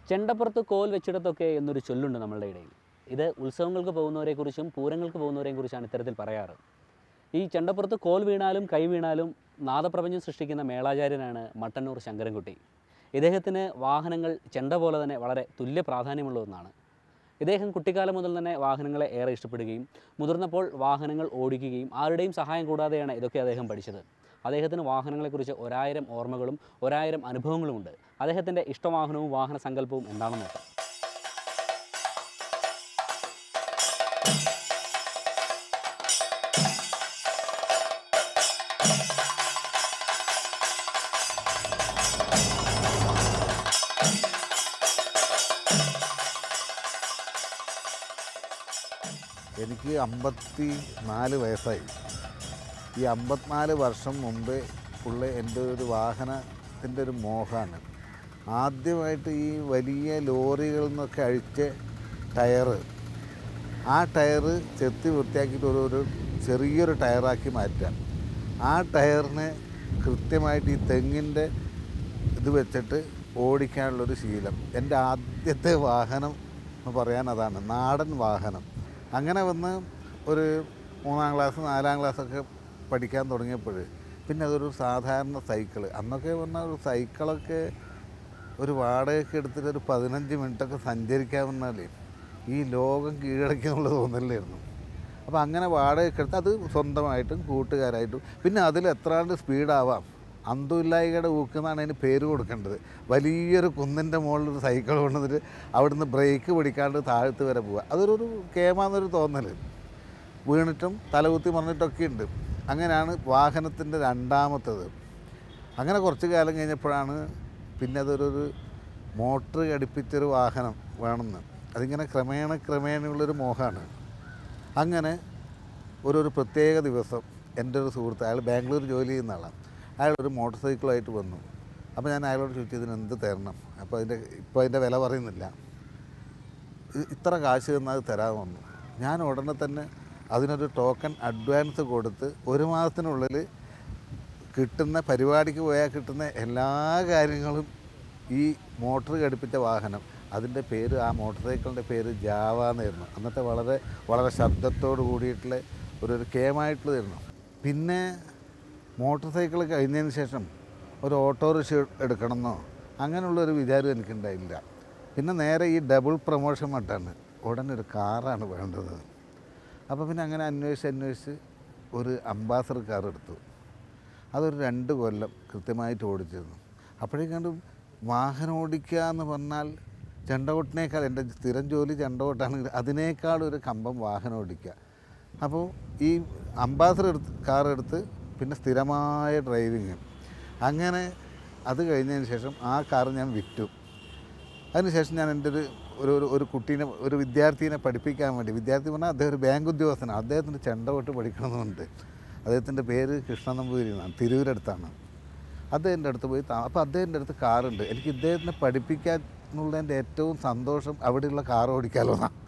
ചെണ്ടപ്പുറത്ത് കോൽ വെച്ചിടത്തൊക്കെ എന്നൊരു ചൊല്ലുണ്ട് നമ്മളുടെ ഇടയിൽ ഇത് ഉത്സവങ്ങൾക്ക് പോകുന്നവരെക്കുറിച്ചും പൂരങ്ങൾക്ക് പോകുന്നവരെയും കുറിച്ചാണ് ഇത്തരത്തിൽ പറയാറ് ഈ ചെണ്ടപ്പുറത്ത് കോൽ വീണാലും കൈ വീണാലും നാദപ്രപഞ്ചം സൃഷ്ടിക്കുന്ന മേളാചാര്യനാണ് മട്ടന്നൂർ ശങ്കരൻകുട്ടി ഇദ്ദേഹത്തിന് വാഹനങ്ങൾ ചെണ്ട പോലെ തന്നെ വളരെ തുല്യ പ്രാധാന്യമുള്ള ഒന്നാണ് ഇദ്ദേഹം കുട്ടിക്കാലം മുതൽ തന്നെ വാഹനങ്ങളെ ഏറെ ഇഷ്ടപ്പെടുകയും മുതിർന്നപ്പോൾ വാഹനങ്ങൾ ഓടിക്കുകയും ആരുടെയും സഹായം കൂടാതെയാണ് ഇതൊക്കെ അദ്ദേഹം പഠിച്ചത് അദ്ദേഹത്തിന് വാഹനങ്ങളെക്കുറിച്ച് ഒരായിരം ഓർമ്മകളും ഒരായിരം അനുഭവങ്ങളുമുണ്ട് അദ്ദേഹത്തിൻ്റെ ഇഷ്ടവാഹനവും വാഹന സങ്കല്പവും എന്താണെന്ന് നോക്കാം എനിക്ക് അമ്പത്തി നാല് വയസ്സായി ഈ അമ്പത്തിനാല് വർഷം മുമ്പേ ഉള്ള എൻ്റെ ഒരു വാഹനത്തിൻ്റെ ഒരു മോഹമാണ് ആദ്യമായിട്ട് ഈ വലിയ ലോറികളിൽ നിന്നൊക്കെ അഴിച്ച ടയറ് ആ ടയറ് ചെത്തി വൃത്തിയാക്കിയിട്ട് ഒരു ഒരു ചെറിയൊരു ടയറാക്കി മാറ്റാം ആ ടയറിന് കൃത്യമായിട്ട് ഈ തെങ്ങിൻ്റെ ഇത് വെച്ചിട്ട് ഓടിക്കാനുള്ളൊരു ശീലം എൻ്റെ ആദ്യത്തെ വാഹനം എന്ന് പറയാൻ അതാണ് നാടൻ വാഹനം അങ്ങനെ വന്ന് ഒരു മൂന്നാം ക്ലാസ് നാലാം ക്ലാസ്സൊക്കെ പഠിക്കാൻ തുടങ്ങിയപ്പോൾ പിന്നെ അതൊരു സാധാരണ സൈക്കിള് അന്നൊക്കെ പറഞ്ഞാൽ ഒരു സൈക്കിളൊക്കെ ഒരു വാടകയ്ക്ക് എടുത്തിട്ട് ഒരു പതിനഞ്ച് മിനിറ്റൊക്കെ സഞ്ചരിക്കാമെന്നാലേ ഈ ലോകം കീഴടക്കിയെന്നുള്ള തോന്നലായിരുന്നു അപ്പോൾ അങ്ങനെ വാടകയ്ക്ക് എടുത്ത് അത് സ്വന്തമായിട്ടും കൂട്ടുകാരായിട്ടും പിന്നെ അതിൽ എത്രാണ്ട് സ്പീഡാവാം അന്തുല്ലായികയുടെ ഊക്കെന്നാണ് അതിന് പേര് കൊടുക്കേണ്ടത് വലിയൊരു കുന്നിൻ്റെ മുകളിൽ ഒരു സൈക്കിൾ കൊണ്ടുവന്നിട്ട് അവിടുന്ന് ബ്രേക്ക് പിടിക്കാണ്ട് താഴത്ത് വരെ പോവുക അതൊരു ഒരു കേമാന്നൊരു തോന്നൽ വീണിട്ടും തലകുത്തി മറിഞ്ഞിട്ടൊക്കെ ഉണ്ട് അങ്ങനെയാണ് വാഹനത്തിൻ്റെ രണ്ടാമത്തത് അങ്ങനെ കുറച്ച് കാലം കഴിഞ്ഞപ്പോഴാണ് പിന്നെ അതൊരു ഒരു മോട്ടർ ഘടിപ്പിച്ചൊരു വാഹനം വേണമെന്ന് അതിങ്ങനെ ക്രമേണ ക്രമേണയുള്ളൊരു മോഹമാണ് അങ്ങനെ ഒരു ഒരു പ്രത്യേക ദിവസം എൻ്റെ ഒരു സുഹൃത്ത് അയാൾ ബാംഗ്ലൂർ ജോലി ചെയ്യുന്ന ആളാണ് അയാൾ ഒരു മോട്ടോർ സൈക്കിളായിട്ട് വന്നു അപ്പോൾ ഞാൻ അയാളോട് ചോദിച്ചു ഇതിന് എന്ത് തരണം അപ്പോൾ അതിൻ്റെ ഇപ്പോൾ അതിൻ്റെ വില പറയുന്നില്ല ഇ- ഇത്ര കാശ് തന്നാൽ തരാൻ വന്നു ഞാൻ ഉടനെ തന്നെ അതിനൊരു ടോക്കൺ അഡ്വാൻസ് കൊടുത്ത് ഒരു മാസത്തിനുള്ളിൽ കിട്ടുന്ന പരിപാടിക്ക് പോയാൽ കിട്ടുന്ന എല്ലാ കാര്യങ്ങളും ഈ മോട്ടർ ഘടിപ്പിച്ച വാഹനം അതിൻ്റെ പേര് ആ മോട്ടോർ സൈക്കിളിൻ്റെ പേര് ജാവ എന്നായിരുന്നു അന്നത്തെ വളരെ വളരെ ശബ്ദത്തോട് കൂടിയിട്ടുള്ള ഒരു ഒരു കേമായിട്ടുള്ളതായിരുന്നു പിന്നെ മോട്ടോർ സൈക്കിൾ കഴിഞ്ഞതിന് ശേഷം ഒരു ഓട്ടോറിക്ഷ എടുക്കണമെന്നോ അങ്ങനെയുള്ളൊരു വിചാരം എനിക്കുണ്ടായില്ല പിന്നെ നേരെ ഈ ഡബിൾ പ്രൊമോഷൻ മട്ടാണ് ഉടനെ ഒരു കാറാണ് വേണ്ടത് അപ്പോൾ പിന്നെ അങ്ങനെ അന്വേഷിച്ച് അന്വേഷിച്ച് ഒരു അംബാസഡർ കാർ എടുത്തു അതൊരു രണ്ട് കൊല്ലം കൃത്യമായിട്ട് ഓടിച്ചിരുന്നു അപ്പോഴേക്കാണ്ടും വാഹനം ഓടിക്കുക എന്ന് പറഞ്ഞാൽ ചെണ്ടകൊട്ടിനേക്കാൾ എൻ്റെ സ്ഥിരം ജോലി ചെണ്ടകൊട്ടാണെങ്കിൽ അതിനേക്കാൾ ഒരു കമ്പം വാഹനം ഓടിക്കുക അപ്പോൾ ഈ അംബാസഡർ എടുത്ത് കാർ എടുത്ത് പിന്നെ സ്ഥിരമായ ഡ്രൈവിങ് അങ്ങനെ അത് കഴിഞ്ഞതിന് ശേഷം ആ കാർ ഞാൻ വിറ്റു അതിനുശേഷം ഞാൻ എൻ്റെ ഒരു ഒരു ഒരു- ഒരു കുട്ടീനെ ഒരു വിദ്യാർത്ഥിനെ പഠിപ്പിക്കാൻ വേണ്ടി വിദ്യാർത്ഥി പറഞ്ഞാൽ അദ്ദേഹം ഒരു ബാങ്ക് ഉദ്യോഗസ്ഥനാണ് അദ്ദേഹത്തിൻ്റെ ചെണ്ട കൊട്ട് പഠിക്കണമെന്നുണ്ട് അദ്ദേഹത്തിൻ്റെ പേര് കൃഷ്ണ നമ്പൂതിരി എന്നാണ് തിരൂരടുത്താണ് അദ്ദേഹത്തിൻ്റെ അടുത്ത് പോയി താ അപ്പോൾ അദ്ദേഹത്തിൻ്റെ അടുത്ത് കാറുണ്ട് എനിക്ക് ഇദ്ദേഹത്തിനെ പഠിപ്പിക്കാൻ എന്നുള്ളതിൻ്റെ ഏറ്റവും സന്തോഷം അവിടെയുള്ള കാർ ഓടിക്കാലോ എന്നാണ്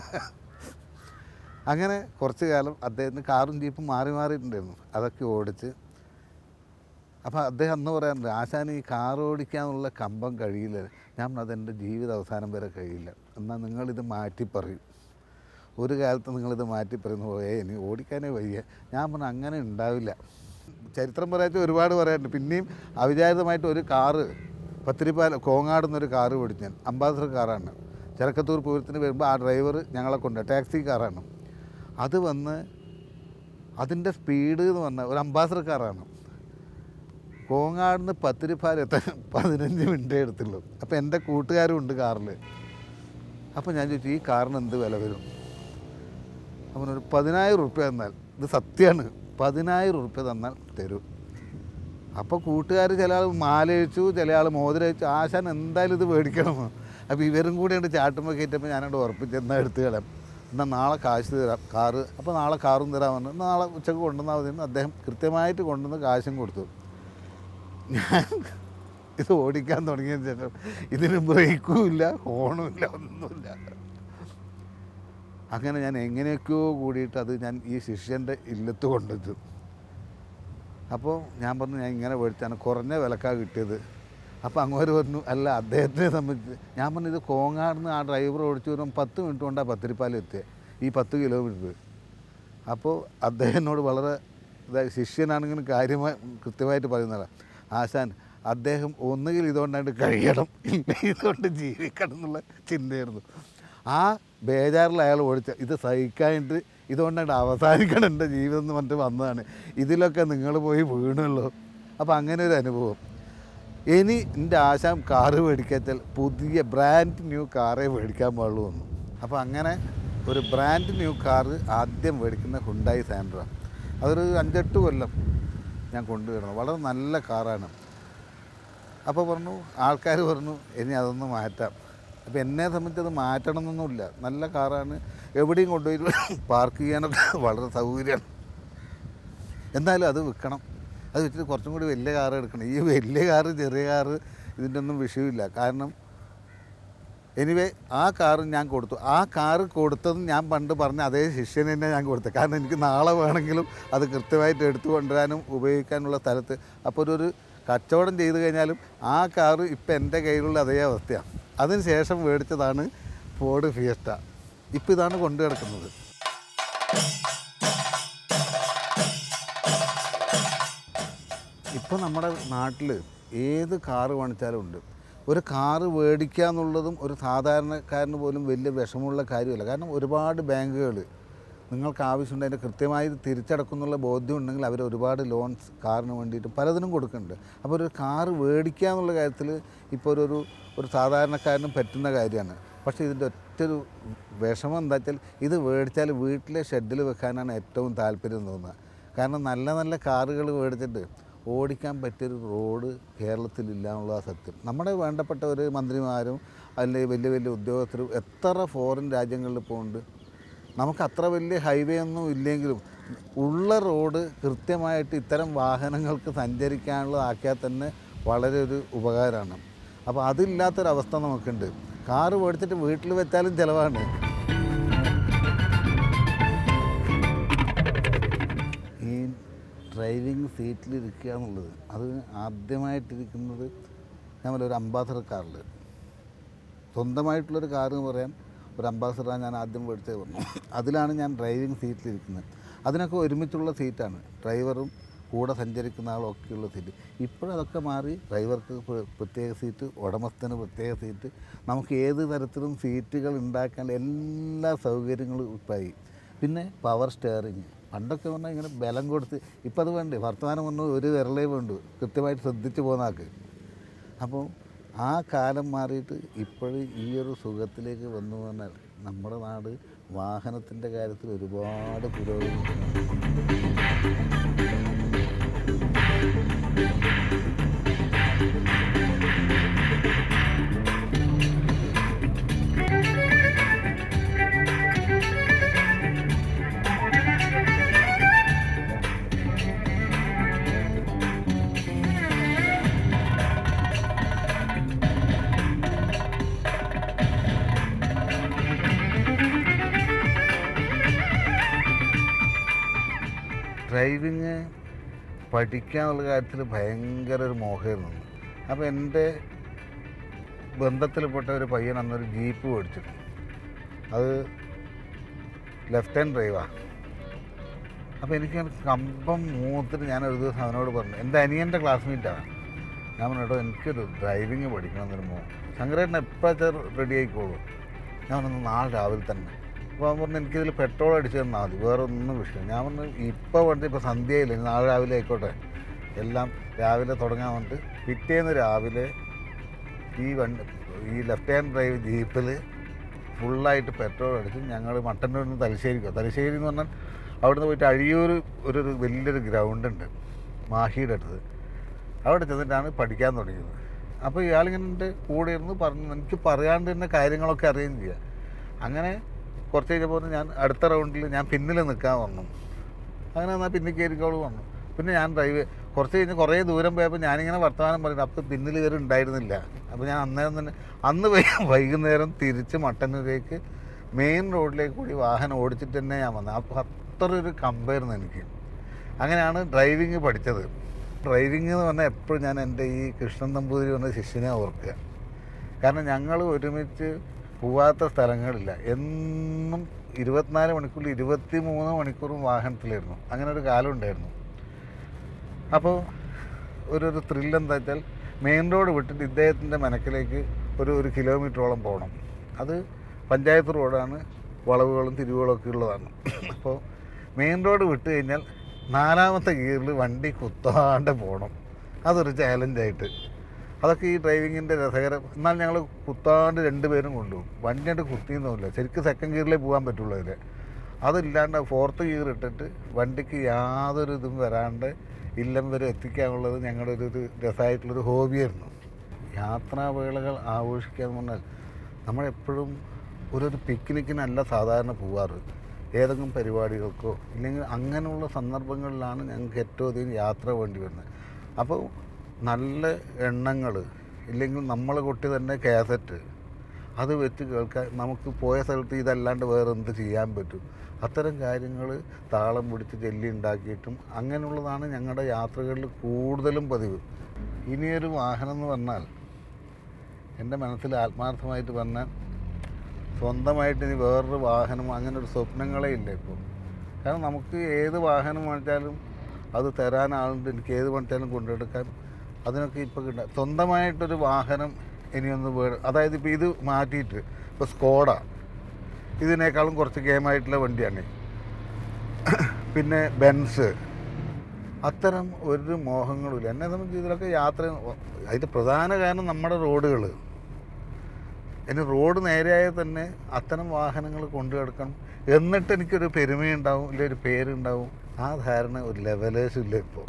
അങ്ങനെ കുറച്ച് കാലം അദ്ദേഹത്തിന് കാറും ജീപ്പും മാറി മാറിയിട്ടുണ്ടായിരുന്നു അതൊക്കെ ഓടിച്ച് അപ്പോൾ അദ്ദേഹം അന്ന് പറയാറുണ്ട് ആശാൻ ഈ കാർ ഓടിക്കാനുള്ള കമ്പം കഴിയില്ല ഞാൻ പറഞ്ഞു, അതെൻ്റെ ജീവിത അവസാനം വരെ കഴിയില്ല എന്നാൽ നിങ്ങളിത് മാറ്റി പറയും ഒരു കാലത്ത് നിങ്ങളിത് മാറ്റി പറയുന്നു പോയേ ഇനി ഓടിക്കാനേ വയ്യ ഞാൻ പറഞ്ഞു അങ്ങനെ ഉണ്ടാവില്ല ചരിത്രം പറയാച്ച ഒരുപാട് പറയാനുണ്ട് പിന്നെയും അവിചാരിതമായിട്ട് ഒരു കാറ് പത്തിരിപ്പാല കോങ്ങാട് നിന്നൊരു കാറ് പിടിച്ചു ഞാൻ അംബാസഡർ കാറാണ് ചിറക്കത്തൂർ പൂരത്തിന് വരുമ്പോൾ ആ ഡ്രൈവർ ഞങ്ങളെ കൊണ്ട് ടാക്സി കാറാണ് അത് വന്ന് അതിൻ്റെ സ്പീഡ് എന്ന് പറഞ്ഞാൽ ഒരു അംബാസഡർ കാറാണ് കോങ്ങാടിന് പത്തിരിപ്പാൽ എത്താൻ പതിനഞ്ച് മിനിറ്റേ എടുത്തുള്ളൂ അപ്പോൾ എൻ്റെ കൂട്ടുകാരും ഉണ്ട് കാറിൽ അപ്പോൾ ഞാൻ ചോദിച്ചു ഈ കാറിന് എന്ത് വില വരും അവനൊരു പതിനായിരം ഉറുപ്പ്യ തന്നാൽ ഇത് സത്യമാണ് പതിനായിരം ഉറുപ്പ്യ തന്നാൽ തരും അപ്പോൾ കൂട്ടുകാർ ചില ആൾ മാലയിച്ചു ചില ആൾ മോതിരയിച്ചു ആശാൻ എന്തായാലും ഇത് മേടിക്കണം അപ്പോൾ ഇവരും കൂടി ഉണ്ട് ചാട്ടുമ്പോൾ കയറ്റപ്പോൾ ഞാനോട് ഉറപ്പിച്ച് എന്നാൽ എടുത്ത് കളയാം എന്നാൽ നാളെ കാശ് തരാം കാറ് അപ്പോൾ നാളെ കാറും തരാൻ പറഞ്ഞു "എന്നാ നാളെ ഉച്ചക്ക് കൊണ്ടുവന്നാൽ മതി എന്ന് അദ്ദേഹം കൃത്യമായിട്ട് കൊണ്ടുവന്ന് കാശും കൊടുത്തു ഞാൻ ഇത് ഓടിക്കാൻ തുടങ്ങിയതിന് ശേഷം ഇതിന് ബ്രേക്കും ഇല്ല ഹോണും ഇല്ല ഒന്നുമില്ല അങ്ങനെ ഞാൻ എങ്ങനെയൊക്കെയോ കൂടിയിട്ട് അത് ഞാൻ ഈ ശിഷ്യൻ്റെ ഇല്ലത്ത് കൊണ്ടുവച്ചു അപ്പോൾ ഞാൻ പറഞ്ഞു ഞാൻ ഇങ്ങനെ മേടിച്ചാണ് കുറഞ്ഞ വിലക്കാണ് കിട്ടിയത് അപ്പോൾ അങ്ങോട്ട് പറഞ്ഞു അല്ല അദ്ദേഹത്തിനെ സംബന്ധിച്ച് ഞാൻ പറഞ്ഞു ഇത് കോങ്ങാടുന്ന് ആ ഡ്രൈവർ ഓടിച്ചു വരുമ്പോൾ പത്ത് മിനിറ്റ് കൊണ്ടാണ് പത്തിരിപ്പാലം എത്തിയത് ഈ പത്ത് കിലോമീറ്റർ അപ്പോൾ അദ്ദേഹം എന്നോട് വളരെ ഇതായി ശിഷ്യനാണെങ്കിലും കാര്യമായി കൃത്യമായിട്ട് പറയുന്നതാണ് ആശാൻ അദ്ദേഹം ഒന്നുകിൽ ഇതുകൊണ്ടായിട്ട് കഴിയണം ഇല്ല ഇതുകൊണ്ട് ജീവിക്കണം എന്നുള്ള ചിന്തയായിരുന്നു ആ ബേജാറിൽ അയാൾ ഓടിച്ച ഇത് സഹിക്കാനായിട്ട് ഇതുകൊണ്ടായിട്ട് അവസാനിക്കണം എൻ്റെ ജീവിതം എന്ന് പറഞ്ഞിട്ട് വന്നതാണ് ഇതിലൊക്കെ നിങ്ങൾ പോയി വീണല്ലോ അപ്പോൾ അങ്ങനെ ഒരു അനുഭവം ഇനി എൻ്റെ ആശാൻ കാറ് മേടിക്കാച്ചാൽ പുതിയ ബ്രാൻഡ് ന്യൂ കാറേ മേടിക്കാൻ പാടുള്ളൂ വന്നു അപ്പോൾ അങ്ങനെ ഒരു ബ്രാൻഡ് ന്യൂ കാറ് ആദ്യം മേടിക്കുന്ന ഹുണ്ടായി സാൻഡ്ര അതൊരു അഞ്ചെട്ട് കൊല്ലം ഞാൻ കൊണ്ടുവരണം വളരെ നല്ല കാറാണ് അപ്പോൾ പറഞ്ഞു ആൾക്കാർ പറഞ്ഞു ഇനി അതൊന്ന് മാറ്റാം അപ്പോൾ എന്നെ സംബന്ധിച്ച് അത് മാറ്റണം എന്നൊന്നുമില്ല നല്ല കാറാണ് എവിടെയും കൊണ്ടുപോയി പാർക്ക് ചെയ്യാനൊക്കെ വളരെ സൗകര്യമാണ് എന്തായാലും അത് വിൽക്കണം അത് വെച്ചിട്ട് കുറച്ചും കൂടി വലിയ കാറ് എടുക്കണം ഈ വലിയ കാറ് ചെറിയ കാറ് ഇതിൻ്റെ ഒന്നും വിഷയമില്ല കാരണം എനിവേ ആ കാറ് ഞാൻ കൊടുത്തു ആ കാറ് കൊടുത്തതും ഞാൻ പണ്ട് പറഞ്ഞ അതേ ശിഷ്യന് തന്നെ ഞാൻ കൊടുത്തത് കാരണം എനിക്ക് നാളെ വേണമെങ്കിലും അത് കൃത്യമായിട്ട് എടുത്തു കൊണ്ടുവരാനും ഉപയോഗിക്കാനുള്ള സ്ഥലത്ത് അപ്പോൾ ഒരു കച്ചവടം ചെയ്ത് കഴിഞ്ഞാലും ആ കാറ് ഇപ്പം എൻ്റെ കയ്യിലുള്ള അതേ അവസ്ഥയാണ് അതിന് ശേഷം മേടിച്ചതാണ് ഫോർഡ് ഫിയസ്റ്റ ഇപ്പം ഇതാണ് കൊണ്ടു കിടക്കുന്നത് ഇപ്പോൾ നമ്മുടെ നാട്ടിൽ ഏത് കാറ് കാണിച്ചാലും ഉണ്ട് ഒരു കാറ് മേടിക്കുക എന്നുള്ളതും ഒരു സാധാരണക്കാരന് പോലും വലിയ വിഷമമുള്ള കാര്യമല്ല കാരണം ഒരുപാട് ബാങ്കുകൾ നിങ്ങൾക്ക് ആവശ്യമുണ്ട് അതിൻ്റെ കൃത്യമായി തിരിച്ചടക്കുന്നുള്ള ബോധ്യം ഉണ്ടെങ്കിൽ അവർ ഒരുപാട് ലോൺസ് കാറിന് വേണ്ടിയിട്ട് പലതിനും കൊടുക്കുന്നുണ്ട് അപ്പോൾ ഒരു കാറ് മേടിക്കുക എന്നുള്ള കാര്യത്തിൽ ഇപ്പോൾ ഒരു ഒരു- ഒരു സാധാരണക്കാരനും പറ്റുന്ന കാര്യമാണ് പക്ഷേ ഇതിൻ്റെ ഒറ്റൊരു വിഷമം എന്താ വെച്ചാൽ ഇത് മേടിച്ചാൽ വീട്ടിലെ ഷെഡിൽ വെക്കാനാണ് ഏറ്റവും താല്പര്യം തോന്നുന്നത് കാരണം നല്ല നല്ല കാറുകൾ മേടിച്ചിട്ട് ഓടിക്കാൻ പറ്റിയൊരു റോഡ് കേരളത്തിലില്ല എന്നുള്ള സത്യം നമ്മുടെ വേണ്ടപ്പെട്ട ഒരു മന്ത്രിമാരും അല്ലെങ്കിൽ വലിയ വലിയ ഉദ്യോഗസ്ഥരും എത്ര ഫോറിൻ രാജ്യങ്ങളിൽ പോകുന്നുണ്ട് നമുക്ക് അത്ര വലിയ ഹൈവേ ഒന്നും ഇല്ലെങ്കിലും ഉള്ള റോഡ് കൃത്യമായിട്ട് ഇത്തരം വാഹനങ്ങൾക്ക് സഞ്ചരിക്കാനുള്ളതാക്കിയാൽ തന്നെ വളരെ ഒരു ഉപകാരമാണ് അപ്പോൾ അതില്ലാത്തൊരവസ്ഥ നമുക്കുണ്ട് കാറ് മേടിച്ചിട്ട് വീട്ടിൽ വെച്ചാലും ചിലവാണ് ഈ ഡ്രൈവിംഗ് സീറ്റിലിരിക്കുക എന്നുള്ളത് അത് ആദ്യമായിട്ടിരിക്കുന്നത് ഞാൻ ഒരു അംബാസഡർ കാറിൽ സ്വന്തമായിട്ടുള്ളൊരു കാറ് എന്ന് പറയാൻ ഒരു അംബാസഡറാണ് ഞാൻ ആദ്യം മേടിച്ചത് പറഞ്ഞു അതിലാണ് ഞാൻ ഡ്രൈവിംഗ് സീറ്റിലിരിക്കുന്നത് അതിനൊക്കെ ഒരുമിച്ചുള്ള സീറ്റാണ് ഡ്രൈവറും കൂടെ സഞ്ചരിക്കുന്ന ആളൊക്കെയുള്ള സീറ്റ് ഇപ്പോഴതൊക്കെ മാറി ഡ്രൈവർക്ക് പ്ര- പ്രത്യേക സീറ്റ് ഉടമസ്ഥന് പ്രത്യേക സീറ്റ് നമുക്ക് ഏത് തരത്തിലും സീറ്റുകൾ ഉണ്ടാക്കാൻ എല്ലാ സൗകര്യങ്ങളും ഇപ്പായി പിന്നെ പവർ സ്റ്റിയറിങ് പണ്ടൊക്കെ പറഞ്ഞാൽ ഇങ്ങനെ ബലം കൊടുത്ത് ഇപ്പം അത് വേണ്ടേ വർത്തമാനം വന്നു ഒരു വിരലേ വേണ്ടു കൃത്യമായിട്ട് ശ്രദ്ധിച്ച് പോകുന്നാക്ക് അപ്പോൾ ആ കാലം മാറിയിട്ട് ഇപ്പോഴും ഈ ഒരു സുഖത്തിലേക്ക് വന്നു പറഞ്ഞാൽ നമ്മുടെ നാട് വാഹനത്തിൻ്റെ കാര്യത്തിൽ ഒരുപാട് പുരോഗമിക്കുന്നു ഡ്രൈവിങ് പഠിക്കാനുള്ള കാര്യത്തിൽ ഭയങ്കര ഒരു മോഹമായിരുന്നു അപ്പോൾ എൻ്റെ ബന്ധത്തിൽപ്പെട്ട ഒരു പയ്യൻ അന്നൊരു ജീപ്പ് മേടിച്ചു അത് ലെഫ്റ്റ് ഹാൻഡ് ഡ്രൈവാണ് അപ്പോൾ എനിക്ക് കമ്പം മൂത്തിട്ട് ഞാൻ ഒരു ദിവസം അവനോട് പറഞ്ഞു എൻ്റെ അനിയൻ്റെ ക്ലാസ്മേറ്റാണ് ഞാൻ പറഞ്ഞു കേട്ടോ എനിക്കൊരു ഡ്രൈവിങ് പഠിക്കണം എന്നൊരു മോഹം ശങ്കരേട്ടൻ എപ്പോഴത്തെ റെഡി ആയിക്കോളൂ ഞാൻ പറഞ്ഞു നാളെ രാവിലെ തന്നെ അപ്പോൾ അവൻ പറഞ്ഞു എനിക്കിതിൽ പെട്രോൾ അടിച്ച് തന്നാൽ മതി വേറെ ഒന്നും വിഷയം ഞാൻ പറഞ്ഞു ഇപ്പോൾ വേണ്ടി ഇപ്പോൾ സന്ധ്യയില്ല ഇനി നാളെ രാവിലെ ആയിക്കോട്ടെ എല്ലാം രാവിലെ തുടങ്ങാൻ വേണ്ടിട്ട് പിറ്റേന്ന് രാവിലെ ഈ വണ്ടി ഈ ലെഫ്റ്റ് ഹാൻഡ് ഡ്രൈവ് ജീപ്പിൽ ഫുള്ളായിട്ട് പെട്രോൾ അടിച്ച് ഞങ്ങൾ മട്ടന്നൂരിൽ നിന്ന് തലശ്ശേരിക്കോ തലശ്ശേരി എന്ന് പറഞ്ഞാൽ അവിടുന്ന് പോയിട്ട് അഴിയൂർ ഒരു ഒരു വലിയൊരു ഗ്രൗണ്ട് ഉണ്ട് മാഹിയുടെ അടുത്ത് അവിടെ ചെന്നിട്ടാണ് പഠിക്കാൻ തുടങ്ങിയത് അപ്പോൾ ഇയാളിങ്ങനെ എൻ്റെ കൂടെ ഇരുന്ന് പറഞ്ഞു എനിക്ക് പറയാണ്ട് തന്നെ കാര്യങ്ങളൊക്കെ അറിയുകയും ചെയ്യാം അങ്ങനെ കുറച്ച് കഴിഞ്ഞപ്പോൾ ഞാൻ അടുത്ത റൗണ്ടിൽ ഞാൻ പിന്നിൽ നിൽക്കാൻ പറഞ്ഞു അങ്ങനെ എന്നാൽ പിന്നെ കയറിക്കോളൂ വന്നു പിന്നെ ഞാൻ ഡ്രൈവ് കുറച്ച് കഴിഞ്ഞ് കുറേ ദൂരം പോയപ്പോൾ ഞാനിങ്ങനെ വർത്തമാനം പറയുന്നു അപ്പോൾ പിന്നിൽ കയറി ഉണ്ടായിരുന്നില്ല അപ്പോൾ ഞാൻ അന്നേരം തന്നെ അന്ന് വൈ- വൈകുന്നേരം തിരിച്ച് മട്ടന്നൂരേക്ക് മെയിൻ റോഡിലേക്ക് കൂടി വാഹനം ഓടിച്ചിട്ട് തന്നെ ഞാൻ വന്നത് അപ്പോൾ അത്ര ഒരു കമ്പായിരുന്നു എനിക്ക് അങ്ങനെയാണ് ഡ്രൈവിങ് പഠിച്ചത് ഡ്രൈവിംഗ് എന്ന് പറഞ്ഞാൽ എപ്പോഴും ഞാൻ എൻ്റെ ഈ കൃഷ്ണൻ നമ്പൂതിരി പറഞ്ഞ ശിഷ്യനെ ഓർക്കുക കാരണം ഞങ്ങൾ ഒരുമിച്ച് പോവാത്ത സ്ഥലങ്ങളില്ല എന്നും ഇരുപത്തിനാല് മണിക്കൂറിൽ ഇരുപത്തി മൂന്ന് മണിക്കൂറും വാഹനത്തിലായിരുന്നു അങ്ങനെ ഒരു കാലം ഉണ്ടായിരുന്നു അപ്പോൾ ഒരു ഒരു ത്രില്ല് എന്താ വെച്ചാൽ മെയിൻ റോഡ് വിട്ടിട്ട് ഇദ്ദേഹത്തിൻ്റെ മനക്കിലേക്ക് ഒരു ഒരു കിലോമീറ്ററോളം പോകണം അത് പഞ്ചായത്ത് റോഡാണ് വളവുകളും തിരിവുകളും ഒക്കെ ഉള്ളതാണ് അപ്പോൾ മെയിൻ റോഡ് വിട്ട് കഴിഞ്ഞാൽ നാലാമത്തെ ഗിയറിൽ വണ്ടി കുത്താണ്ട് പോകണം അതൊരു ചാലഞ്ചായിട്ട് അതൊക്കെ ഈ ഡ്രൈവിങ്ങിൻ്റെ രസകരം എന്നാൽ ഞങ്ങൾ കുത്താണ്ട് രണ്ടുപേരും കൊണ്ടുപോകും വണ്ടിയായിട്ട് കുത്തിയൊന്നുമില്ല ശരിക്കും സെക്കൻഡ് ഗിയറിലേ പോകാൻ പറ്റുള്ളൂ അതിൽ അതില്ലാണ്ട് ഫോർത്ത് ഗിയർ ഇട്ടിട്ട് വണ്ടിക്ക് യാതൊരു ഇതും വരാണ്ട് ഇല്ലം വരെ എത്തിക്കാനുള്ളത് ഞങ്ങളുടെ ഒരു ഒരു രസമായിട്ടുള്ളൊരു ഹോബിയായിരുന്നു യാത്രാവേളകൾ ആഘോഷിക്കുക എന്ന് പറഞ്ഞാൽ നമ്മളെപ്പോഴും ഒരു ഒരു പിക്നിക്കിനല്ല സാധാരണ പോവാറ് ഏതെങ്കിലും പരിപാടികൾക്കോ ഇല്ലെങ്കിൽ അങ്ങനെയുള്ള സന്ദർഭങ്ങളിലാണ് ഞങ്ങൾക്ക് ഏറ്റവും അധികം യാത്ര വേണ്ടി വരുന്നത് അപ്പോൾ നല്ല എണ്ണങ്ങൾ ഇല്ലെങ്കിൽ നമ്മൾ കൊട്ടി തന്നെ കാസറ്റ് അത് വെച്ച് കേൾക്കാൻ നമുക്ക് പോയ സ്ഥലത്ത് ഇതല്ലാണ്ട് വേറെ എന്ത് ചെയ്യാൻ പറ്റും അത്തരം കാര്യങ്ങൾ താളം പിടിച്ച് ചെല്ലി ഉണ്ടാക്കിയിട്ടും അങ്ങനെയുള്ളതാണ് ഞങ്ങളുടെ യാത്രകളിൽ കൂടുതലും പതിവ് ഇനിയൊരു വാഹനം എന്ന് പറഞ്ഞാൽ എൻ്റെ മനസ്സിൽ ആത്മാർത്ഥമായിട്ട് പറഞ്ഞാൽ സ്വന്തമായിട്ട് ഇനി വേറൊരു വാഹനം അങ്ങനെ ഒരു സ്വപ്നങ്ങളേ ഇല്ല ഇപ്പോൾ കാരണം നമുക്ക് ഏത് വാഹനം വാങ്ങിച്ചാലും അത് തരാൻ ആളുണ്ട് എനിക്ക് ഏത് വാങ്ങിച്ചാലും കൊണ്ടെടുക്കാൻ അതിനൊക്കെ ഇപ്പോൾ കിട്ടാം സ്വന്തമായിട്ടൊരു വാഹനം ഇനിയൊന്ന് വേ അതായത് ഇപ്പോൾ ഇത് മാറ്റിയിട്ട് ഇപ്പോൾ സ്കോഡ ഇതിനേക്കാളും കുറച്ച് ഗെയിമായിട്ടുള്ള വണ്ടിയാണ് പിന്നെ ബെൻസ് അത്തരം ഒരു മോഹങ്ങളുമില്ല എന്നെ സംബന്ധിച്ച് ഇതിലൊക്കെ യാത്ര അതിൻ്റെ പ്രധാന കാരണം നമ്മുടെ റോഡുകൾ ഇനി റോഡ് നേരെയായാൽ തന്നെ അത്തരം വാഹനങ്ങൾ കൊണ്ടു കിടക്കണം എന്നിട്ട് എനിക്കൊരു പെരുമയുണ്ടാവും ഇല്ല ഒരു പേരുണ്ടാവും ആ ധാരണ ഒരു ലെവലേഴ്സ് ഇല്ല ഇപ്പോൾ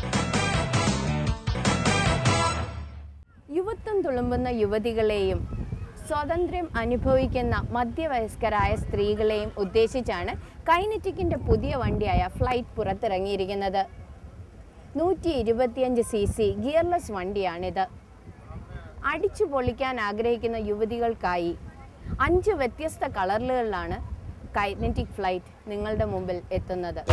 യുവത്വം തുളുമ്പുന്ന യുവതികളെയും സ്വാതന്ത്ര്യം അനുഭവിക്കുന്ന മധ്യവയസ്കരായ സ്ത്രീകളെയും ഉദ്ദേശിച്ചാണ് കൈനറ്റിക്കിൻ്റെ പുതിയ വണ്ടിയായ ഫ്ലൈറ്റ് പുറത്തിറങ്ങിയിരിക്കുന്നത് നൂറ്റി ഇരുപത്തിയഞ്ച് സി സി ഗിയർലെസ് വണ്ടിയാണിത് അടിച്ചു പൊളിക്കാൻ ആഗ്രഹിക്കുന്ന യുവതികൾക്കായി അഞ്ച് വ്യത്യസ്ത കളറുകളിലാണ് കൈനറ്റിക് ഫ്ലൈറ്റ് നിങ്ങളുടെ മുമ്പിൽ എത്തുന്നത്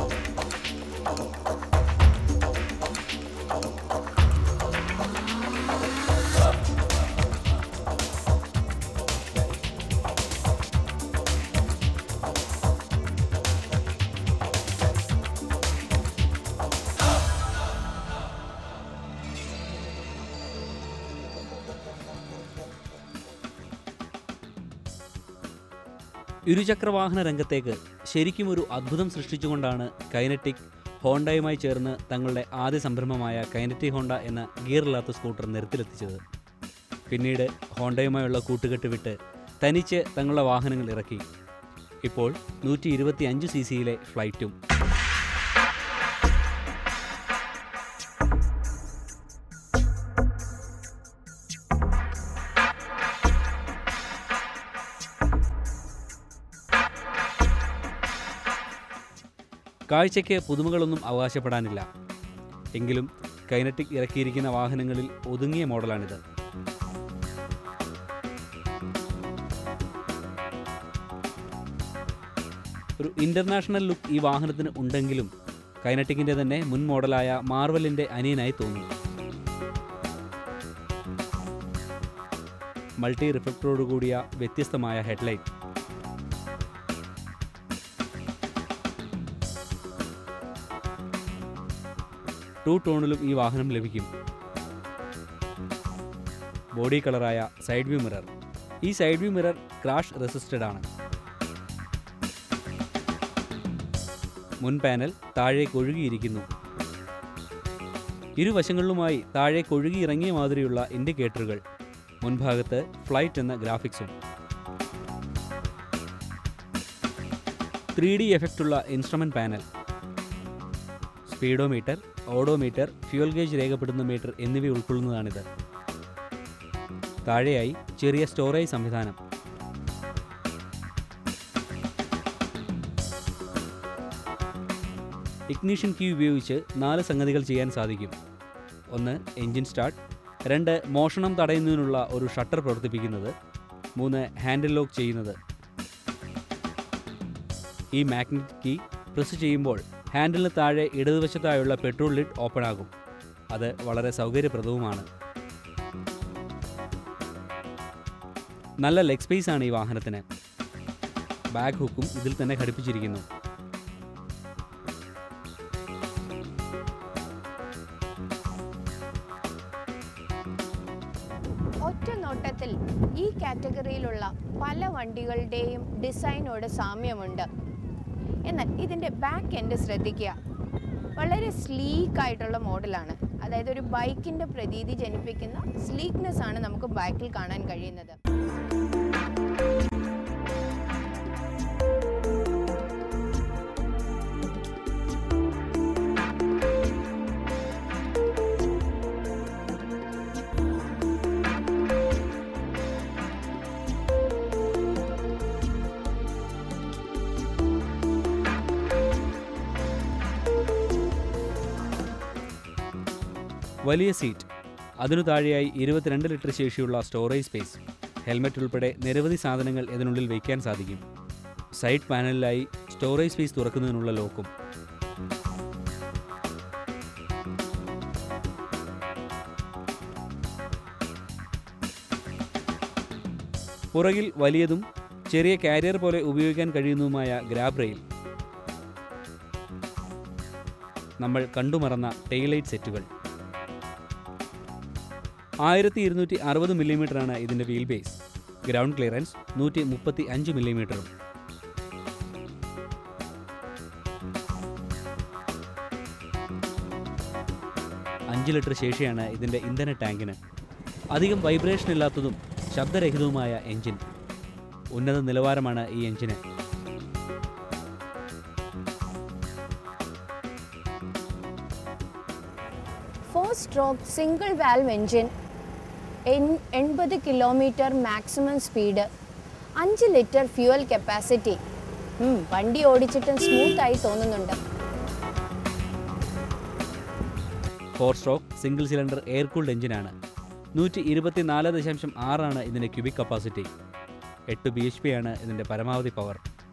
ഇരുചക്രവാഹന രംഗത്തേക്ക് ശരിക്കും ഒരു അദ്ഭുതം സൃഷ്ടിച്ചുകൊണ്ടാണ് കൈനറ്റിക് ഹോണ്ടയുമായി ചേർന്ന് തങ്ങളുടെ ആദ്യ സംരംഭമായ കൈനറ്റിക് ഹോണ്ട എന്ന ഗിയറില്ലാത്ത സ്കൂട്ടർ നിരത്തിലെത്തിച്ചത് പിന്നീട് ഹോണ്ടയുമായുള്ള കൂട്ടുകെട്ട് വിട്ട് തനിച്ച് തങ്ങളുടെ വാഹനങ്ങൾ ഇറക്കി ഇപ്പോൾ നൂറ്റി ഇരുപത്തി അഞ്ച് സി സിയിലെ ഫ്ലൈറ്റും കാഴ്ചയ്ക്ക് പുതുമകളൊന്നും അവകാശപ്പെടാനില്ല എങ്കിലും കൈനറ്റിക് ഇറക്കിയിരിക്കുന്ന വാഹനങ്ങളിൽ ഒതുങ്ങിയ മോഡലാണിത് ഒരു ഇൻ്റർനാഷണൽ ലുക്ക് ഈ വാഹനത്തിന് ഉണ്ടെങ്കിലും കൈനറ്റിക്കിൻ്റെ തന്നെ മുൻ മോഡലായ മാർവലിൻ്റെ അനിയനായി തോന്നുന്നു മൾട്ടി റിഫ്ലക്ടറോട് കൂടിയ വ്യത്യസ്തമായ ഹെഡ്ലൈറ്റ് ടു ടോണിലും ഈ വാഹനം ലഭിക്കും ബോഡി കളറായ സൈഡ് വ്യൂ മിറർ ഈ side view mirror crash resisted ആണ് മുൻ പാനൽ താഴേക്ക് ഒഴുകിയിരിക്കുന്നു ഇരുവശങ്ങളിലുമായി താഴേക്ക് ഒഴുകിയിറങ്ങിയ മാതിരിയുള്ള ഇൻഡിക്കേറ്ററുകൾ മുൻഭാഗത്ത് ഫ്ലൈറ്റ് എന്ന ഗ്രാഫിക്സും ത്രീ ഡി എഫക്റ്റുള്ള instrument panel speedometer odometer fuel gauge രേഖപ്പെടുന്ന മീറ്റർ എന്നിവ ഉൾക്കൊള്ളുന്നതാണിത് താഴെയായി ചെറിയ സ്റ്റോറേജ് സംവിധാനം ഇഗ്നീഷൻ കീ ഉപയോഗിച്ച് നാല് സംഗതികൾ ചെയ്യാൻ സാധിക്കും ഒന്ന് എൻജിൻ സ്റ്റാർട്ട് രണ്ട് മോഷണം തടയുന്നതിനുള്ള ഒരു ഷട്ടർ പ്രവർത്തിപ്പിക്കുന്നത് മൂന്ന് ഹാൻഡിൽ ലോക്ക് ചെയ്യുന്നത് ഈ മാഗ്നറ്റിക് കീ പ്രസ് ചെയ്യുമ്പോൾ ഹാൻഡിലിന് താഴെ ഇടതുവശത്തായുള്ള പെട്രോൾ ലിഡ് ഓപ്പൺ ആകും അത് വളരെ സൗകര്യപ്രദവുമാണ് നല്ല ലെഗ് സ്പേസ് ആണ് ഈ വാഹനത്തിന് ബാഗ് ഹുക്കും ഇതിൽ തന്നെ ഘടിപ്പിച്ചിരിക്കുന്നു ഒറ്റ നോട്ടത്തിൽ ഈ കാറ്റഗറിയിലുള്ള പല വണ്ടികളുടെയും ഡിസൈനോട് സാമ്യമുണ്ട് എന്നാൽ ഇതിൻ്റെ ബാക്ക് എൻഡ് ശ്രദ്ധിക്കുക വളരെ സ്ലീക്ക് ആയിട്ടുള്ള മോഡലാണ് അതായത് ഒരു ബൈക്കിൻ്റെ പ്രതീതി ജനിപ്പിക്കുന്ന സ്ലീക്ക്നെസ് ആണ് നമുക്ക് ബാക്കിൽ കാണാൻ കഴിയുന്നത് വലിയ സീറ്റ് അതിനു താഴെയായി ഇരുപത്തിരണ്ട് ലിറ്റർ ശേഷിയുള്ള സ്റ്റോറേജ് സ്പേസ് ഹെൽമെറ്റ് ഉൾപ്പെടെ നിരവധി സാധനങ്ങൾ ഇതിനുള്ളിൽ വയ്ക്കാൻ സാധിക്കും സൈഡ് പാനലിലായി സ്റ്റോറേജ് സ്പേസ് തുറക്കുന്നതിനുള്ള ലോക്കും പുറകിൽ വലിയതും ചെറിയ കാരിയർ പോലെ ഉപയോഗിക്കാൻ കഴിയുന്നതുമായ ഗ്രാബ് റെയിൽ നമ്മൾ കണ്ടുമറന്ന ടെയിലൈറ്റ് സെറ്റുകൾ ആയിരത്തി ഇരുന്നൂറ്റി അറുപത് മില്ലിമീറ്ററാണ് ഇതിൻ്റെ വീൽ ബേസ് ഗ്രൗണ്ട് ക്ലിയറൻസ് നൂറ്റി മുപ്പത്തി അഞ്ച് മില്ലിമീറ്ററും അഞ്ച് ലിറ്റർ ശേഷിയാണ് ഇതിൻ്റെ ഇന്ധന ടാങ്കിന് അധികം വൈബ്രേഷൻ ഇല്ലാത്തതും ശബ്ദരഹിതവുമായ എഞ്ചിൻ ഉന്നത നിലവാരമാണ് ഈ എഞ്ചിന് four stroke single valve engine എൺപത് കിലോമീറ്റർ മാക്സിമം സ്പീഡ് അഞ്ച് ലിറ്റർ ഫ്യൂവൽ കപ്പാസിറ്റി വണ്ടി ഓടിച്ചിട്ടും സ്മൂത്തായി തോന്നുന്നുണ്ട് four stroke single cylinder air cooled എഞ്ചിനാണ് നൂറ്റി ഇരുപത്തി നാല് ദശാംശം ആറാണ് ഇതിൻ്റെ ക്യൂബിക് കപ്പാസിറ്റി എട്ട് ബി എച്ച് പി ആണ് ഇതിൻ്റെ പരമാവധി പവർ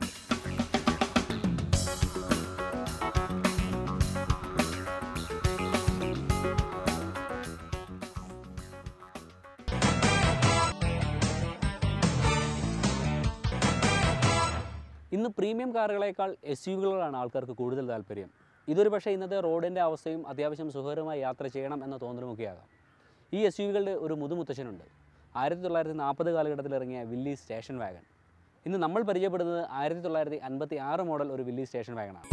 ഇന്ന് പ്രീമിയം കാറുകളേക്കാൾ എസ് യു വികളാണ് ആൾക്കാർക്ക് കൂടുതൽ താല്പര്യം ഇതൊരു പക്ഷേ ഇന്നത്തെ റോഡിൻ്റെ അവസ്ഥയും അത്യാവശ്യം സുഖകരമായി യാത്ര ചെയ്യണം എന്ന തോന്നലുമൊക്കെയാകാം ഈ എസ് യു വികളുടെ ഒരു മുതുമുത്തശ്ശനുണ്ട് ആയിരത്തി തൊള്ളായിരത്തി നാൽപ്പത് കാലഘട്ടത്തിൽ ഇറങ്ങിയ വില്ലി സ്റ്റേഷൻ വാഗൺ ഇന്ന് നമ്മൾ പരിചയപ്പെടുന്നത് ആയിരത്തി തൊള്ളായിരത്തി അൻപത്തി ആറ് മോഡൽ ഒരു വില്ലി സ്റ്റേഷൻ വാഗണാണ്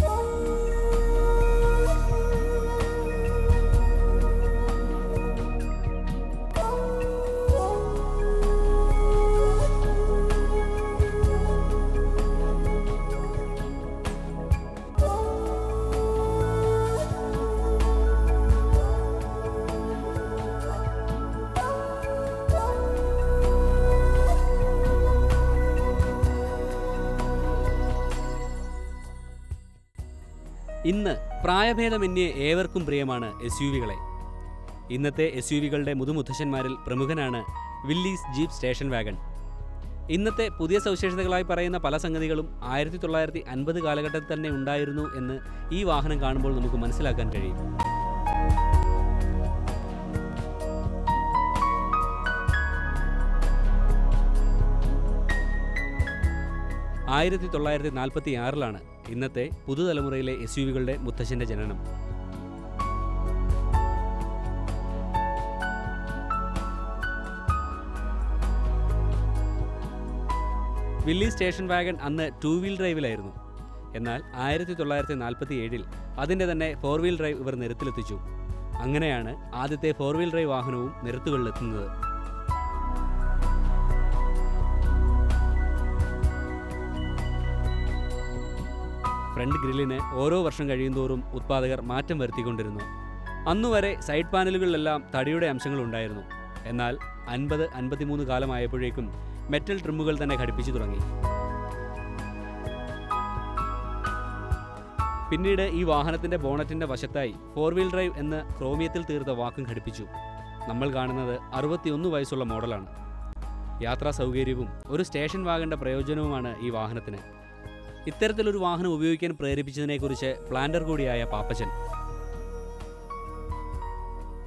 ഇന്ന് പ്രായഭേദമന്യേ ഏവർക്കും പ്രിയമാണ് എസ് യു വികളെ ഇന്നത്തെ എസ് യു വികളുടെ മുതുമുത്തശ്ശന്മാരിൽ പ്രമുഖനാണ് വില്ലീസ് ജീപ്പ് സ്റ്റേഷൻ വാഗൺ ഇന്നത്തെ പുതിയ സവിശേഷതകളായി പറയുന്ന പല സംഗതികളും ആയിരത്തി തൊള്ളായിരത്തി അൻപത് കാലഘട്ടത്തിൽ തന്നെ ഉണ്ടായിരുന്നു എന്ന് ഈ വാഹനം കാണുമ്പോൾ നമുക്ക് മനസ്സിലാക്കാൻ കഴിയും ആയിരത്തി തൊള്ളായിരത്തി നാൽപ്പത്തി ആറിലാണ് ഇന്നത്തെ പുതുതലമുറയിലെ എസ് യു വികളുടെ മുത്തശ്ശൻ്റെ ജനനം വില്ലി സ്റ്റേഷൻ വാഗൺ അന്ന് ടൂ വീൽ ഡ്രൈവിലായിരുന്നു എന്നാൽ ആയിരത്തി തൊള്ളായിരത്തി നാൽപ്പത്തി ഏഴിൽ അതിൻ്റെ തന്നെ ഫോർ വീൽ ഡ്രൈവ് ഇവർ നിരത്തിലെത്തിച്ചു അങ്ങനെയാണ് ആദ്യത്തെ ഫോർ വീൽ ഡ്രൈവ് വാഹനവും നിരത്തുകളിലെത്തുന്നത് ഫ്രണ്ട് ഗ്രില്ലിന് ഓരോ വർഷം കഴിയുന്തോറും ഉത്പാദകർ മാറ്റം വരുത്തിക്കൊണ്ടിരുന്നു അന്നുവരെ സൈഡ് പാനലുകളിലെല്ലാം തടിയുടെ അംശങ്ങൾ ഉണ്ടായിരുന്നു എന്നാൽ അൻപത് അൻപത്തിമൂന്ന് കാലമായപ്പോഴേക്കും മെറ്റൽ ട്രിമ്മുകൾ തന്നെ ഘടിപ്പിച്ചു തുടങ്ങി പിന്നീട് ഈ വാഹനത്തിന്റെ ബോണറ്റിന്റെ വശത്തായി ഫോർ വീൽ ഡ്രൈവ് എന്ന് ക്രോമിയത്തിൽ തീർത്ത വാക്കും ഘടിപ്പിച്ചു നമ്മൾ കാണുന്നത് അറുപത്തിയൊന്ന് വയസ്സുള്ള മോഡലാണ് യാത്രാ സൗകര്യവും ഒരു സ്റ്റേഷൻ വാഗേണ്ട പ്രയോജനവുമാണ് ഈ വാഹനത്തിന് ഇത്തരത്തിലൊരു വാഹനം ഉപയോഗിക്കാൻ പ്രേരിപ്പിച്ചതിനെക്കുറിച്ച് പ്ലാന്റർ കൂടിയായ പാപ്പച്ചൻ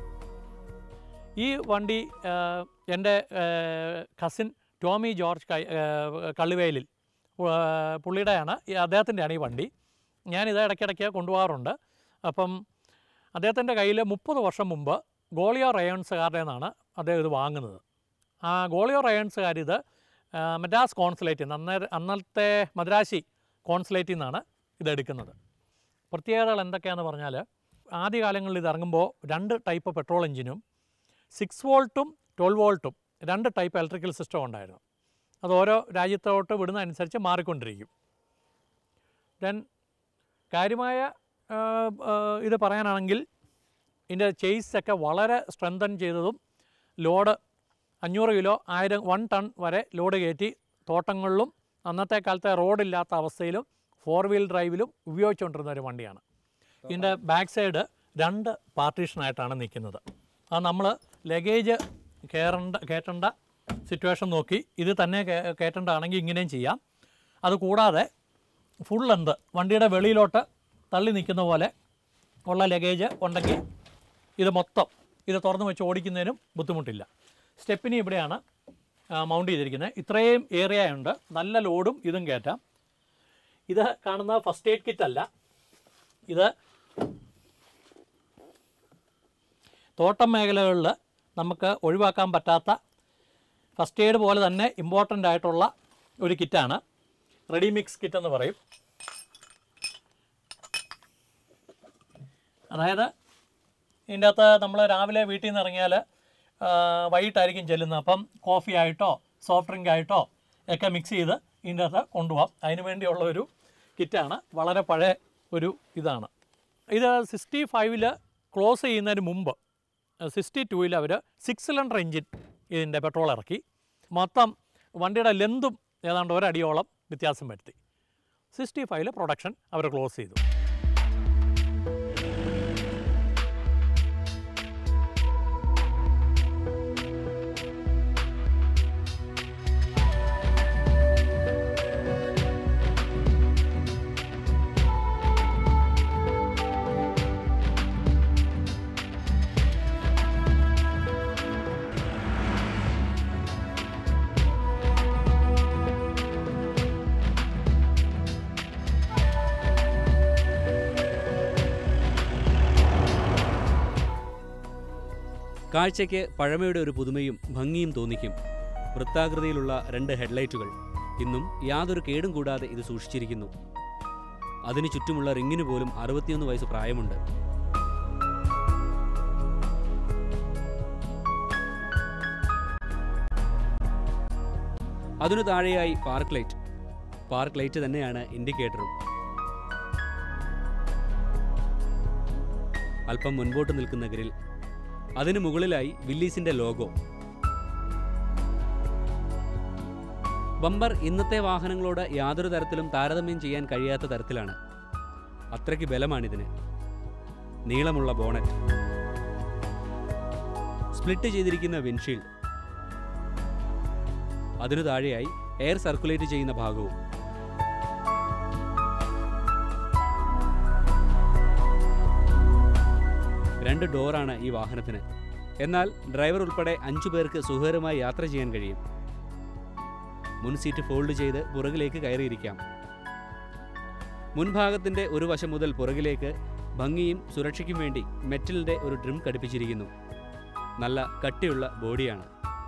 ഈ വണ്ടി ആ, എൻ്റെ കസിൻ ടോമി ജോർജ് കൈ ആ, കള്ളിവേലിൽ ആ, പുള്ളിയുടെയാണ് ഈ അദ്ദേഹത്തിൻ്റെയാണ് ഈ വണ്ടി ഞാനിത് ഇടയ്ക്കിടയ്ക്ക് കൊണ്ടുപോകാറുണ്ട് അപ്പം അദ്ദേഹത്തിൻ്റെ കയ്യിൽ മുപ്പത് വർഷം മുമ്പ് ഗോളിയോ റയോൺസുകാരുടെ നിന്നാണ് അദ്ദേഹം ഇത് വാങ്ങുന്നത് ആ ഗോളിയോ റയോൺസുകാർ ഇത് ആ, മദ്രാസ് കോൺസുലേറ്റിൽ നിന്ന് അന്നേരം അന്നത്തെ മദ്രാശി കോൺസുലേറ്റിൽ നിന്നാണ് ഇത് എടുക്കുന്നത് പ്രത്യേകതകൾ എന്തൊക്കെയാണെന്ന് പറഞ്ഞാൽ ആദ്യകാലങ്ങളിൽ ഇത് ഇറങ്ങുമ്പോൾ രണ്ട് ടൈപ്പ് പെട്രോൾ എഞ്ചിനും സിക്സ് വോൾട്ടും ട്വൽവ് വോൾട്ടും രണ്ട് ടൈപ്പ് ഇലക്ട്രിക്കൽ സിസ്റ്റം ഉണ്ടായിരുന്നു അത് ഓരോ രാജ്യത്തോട്ട് വിടുന്ന അനുസരിച്ച് മാറിക്കൊണ്ടിരിക്കും ദെൻ കാര്യമായ ആ, ആ, ഇത് പറയാനാണെങ്കിൽ ഇതിൻ്റെ ഒക്കെ വളരെ സ്ട്രെങ്തൻ ചെയ്തതും ലോഡ് അഞ്ഞൂറ് കിലോ ആയിരം വൺ ടൺ വരെ ലോഡ് കയറ്റി തോട്ടങ്ങളിലും അന്നത്തെ കാലത്തെ റോഡില്ലാത്ത അവസ്ഥയിലും ഫോർ വീൽ ഡ്രൈവിലും ഉപയോഗിച്ചുകൊണ്ടിരുന്ന ഒരു വണ്ടിയാണ് ഇതിൻ്റെ ബാക്ക് സൈഡ് രണ്ട് പാർട്ടീഷനായിട്ടാണ് നിൽക്കുന്നത് അത് നമ്മൾ ലഗേജ് കയറേണ്ട കയറ്റേണ്ട സിറ്റുവേഷൻ നോക്കി ഇത് തന്നെ കേ- കയറ്റേണ്ടതാണെങ്കിൽ ഇങ്ങനെയും ചെയ്യാം അത് കൂടാതെ ഫുൾ ലെന്ത് വണ്ടിയുടെ വെളിയിലോട്ട് തള്ളി നിൽക്കുന്ന പോലെ ഉള്ള ലഗേജ് ഉണ്ടെങ്കിൽ ഇത് മൊത്തം ഇത് തുറന്ന് വെച്ച് ഓടിക്കുന്നതിനും ബുദ്ധിമുട്ടില്ല സ്റ്റെപ്പിനി ഇവിടെയാണ് മൗണ്ട് ചെയ്തിരിക്കുന്നത് ഇത്രയും ഏരിയ ഉണ്ട് നല്ല ലോഡും ഇതും കയറ്റാം ഇത് കാണുന്ന ഫസ്റ്റ് എയ്ഡ് കിറ്റ് അല്ല ഇത് തോട്ടം മേഖലകളിൽ നമുക്ക് ഒഴിവാക്കാൻ പറ്റാത്ത ഫസ്റ്റ് എയ്ഡ് പോലെ തന്നെ ഇമ്പോർട്ടൻ്റ് ആയിട്ടുള്ള ഒരു കിറ്റാണ് റെഡി മിക്സ് കിറ്റ് എന്ന് പറയും അതായത് ഇതിൻ്റെ അകത്ത് നമ്മൾ രാവിലെ വീട്ടിൽ നിന്ന് ഇറങ്ങിയാൽ വൈകിട്ടായിരിക്കും ചെല്ലുന്നത് അപ്പം കോഫി ആയിട്ടോ സോഫ്റ്റ് ഡ്രിങ്ക് ആയിട്ടോ ഒക്കെ മിക്സ് ചെയ്ത് ഇതിൻ്റെ അകത്ത് കൊണ്ടുപോകാം അതിന് വേണ്ടിയുള്ള ഒരു കിറ്റാണ് വളരെ പഴയ ഒരു ഇതാണ് ഇത് സിക്സ്റ്റി ഫൈവിൽ ക്ലോസ് ചെയ്യുന്നതിന് മുമ്പ് സിക്സ്റ്റി ടൂവിൽ അവർ സിക്സ് സിലിണ്ടർ എഞ്ചിൻ ഇതിൻ്റെ പെട്രോൾ ഇറക്കി മൊത്തം വണ്ടിയുടെ ലെന്തും ഏതാണ്ട് ഒരടിയോളം വ്യത്യാസം വരുത്തി സിക്സ്റ്റി ഫൈവിൽ പ്രൊഡക്ഷൻ അവർ ക്ലോസ് ചെയ്തു കാഴ്ചയ്ക്ക് പഴമയുടെ ഒരു പുതുമയും ഭംഗിയും തോന്നിക്കും വൃത്താകൃതിയിലുള്ള രണ്ട് ഹെഡ്ലൈറ്റുകൾ ഇന്നും യാതൊരു കേടും കൂടാതെ ഇത് സൂക്ഷിച്ചിരിക്കുന്നു അതിനു ചുറ്റുമുള്ള റിങ്ങിന് പോലും അറുപത്തിയൊന്ന് വയസ്സ് പ്രായമുണ്ട് അതിനു താഴെയായി പാർക്ക് ലൈറ്റ് പാർക്ക് ലൈറ്റ് തന്നെയാണ് ഇൻഡിക്കേറ്ററും അല്പം മുൻപോട്ട് നിൽക്കുന്ന ഗ്രിൽ അതിനു മുകളിലായി വില്ലീസിന്റെ ലോഗോ ബമ്പർ ഇന്നത്തെ വാഹനങ്ങളോട് യാതൊരു തരത്തിലും താരതമ്യം ചെയ്യാൻ കഴിയാത്ത തരത്തിലാണ് അത്രയ്ക്ക് ബലമാണിതിന് നീളമുള്ള ബോണറ്റ് സ്പ്ലിറ്റ് ചെയ്തിരിക്കുന്ന വിൻഷീൽഡ് അതിനു താഴെയായി എയർ സർക്കുലേറ്റ് ചെയ്യുന്ന ഭാഗവും രണ്ട് ഡോറാണ് ഈ വാഹനത്തിന് എന്നാൽ ഡ്രൈവർ ഉൾപ്പെടെ അഞ്ചു പേർക്ക് സുഖകരമായി യാത്ര ചെയ്യാൻ കഴിയും മുൻ സീറ്റ് ഫോൾഡ് ചെയ്ത് പുറകിലേക്ക് കയറിയിരിക്കാം മുൻഭാഗത്തിന്റെ ഒരു വശം മുതൽ പുറകിലേക്ക് ഭംഗിയും സുരക്ഷയ്ക്കും വേണ്ടി മെറ്റലിന്റെ ഒരു ട്രിം ഘടിപ്പിച്ചിരിക്കുന്നു നല്ല കട്ടിയുള്ള ബോഡിയാണ്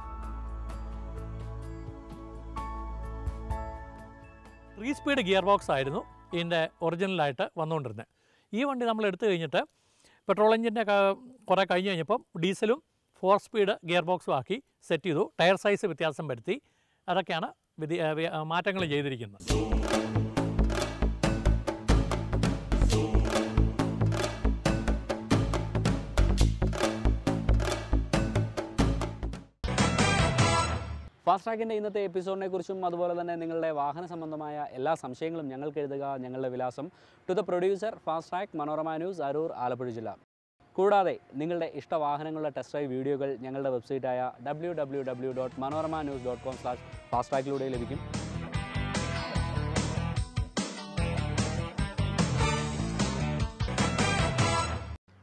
ത്രീ സ്പീഡ് ഗിയർ ബോക്സ് ആയിരുന്നു ഇതിൻ്റെ ഒറിജിനലായിട്ട് വന്നുകൊണ്ടിരുന്നത് ഈ വണ്ടി നമ്മൾ എടുത്തു കഴിഞ്ഞിട്ട് പെട്രോൾ എഞ്ചിൻ്റെ കുറേ കഴിഞ്ഞ് കഴിഞ്ഞപ്പം ഡീസലും ഫോർ സ്പീഡ് ഗിയർ ബോക്സും ആക്കി സെറ്റ് ചെയ്തു ടയർ സൈസ് വ്യത്യാസം വരുത്തി അതൊക്കെയാണ് വ്യതി- ഏ, വ്യ- മാറ്റങ്ങൾ ചെയ്തിരിക്കുന്നത് ഫാസ്റ്റ് ട്രാക്കിൻ്റെ ഇന്നത്തെ എപ്പിസോഡിനെ കുറിച്ചും അതുപോലെ തന്നെ നിങ്ങളുടെ വാഹന സംബന്ധമായ എല്ലാ സംശയങ്ങളും ഞങ്ങൾക്ക് എഴുതുക ഞങ്ങളുടെ വിലാസം to the producer fast track Manorama news Aroor Alappuzha ജില്ല കൂടാതെ നിങ്ങളുടെ ഇഷ്ട വാഹനങ്ങളുടെ ടെസ്റ്റ് ഡ്രൈവ് വീഡിയോകൾ ഞങ്ങളുടെ വെബ്സൈറ്റായ W W W dot Manorama news dot com slash fast ട്രാക്കിലൂടെ ലഭിക്കും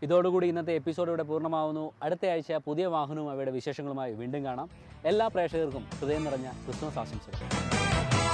ഇതോടുകൂടി ഇന്നത്തെ എപ്പിസോഡ് ഇവിടെ പൂർണ്ണമാവുന്നു അടുത്ത ആഴ്ച പുതിയ വാഹനവും അവയുടെ വിശേഷങ്ങളുമായി വീണ്ടും കാണാം എല്ലാ പ്രേക്ഷകർക്കും ഹൃദയം നിറഞ്ഞ ക്രിസ്മസ് ആശംസകൾ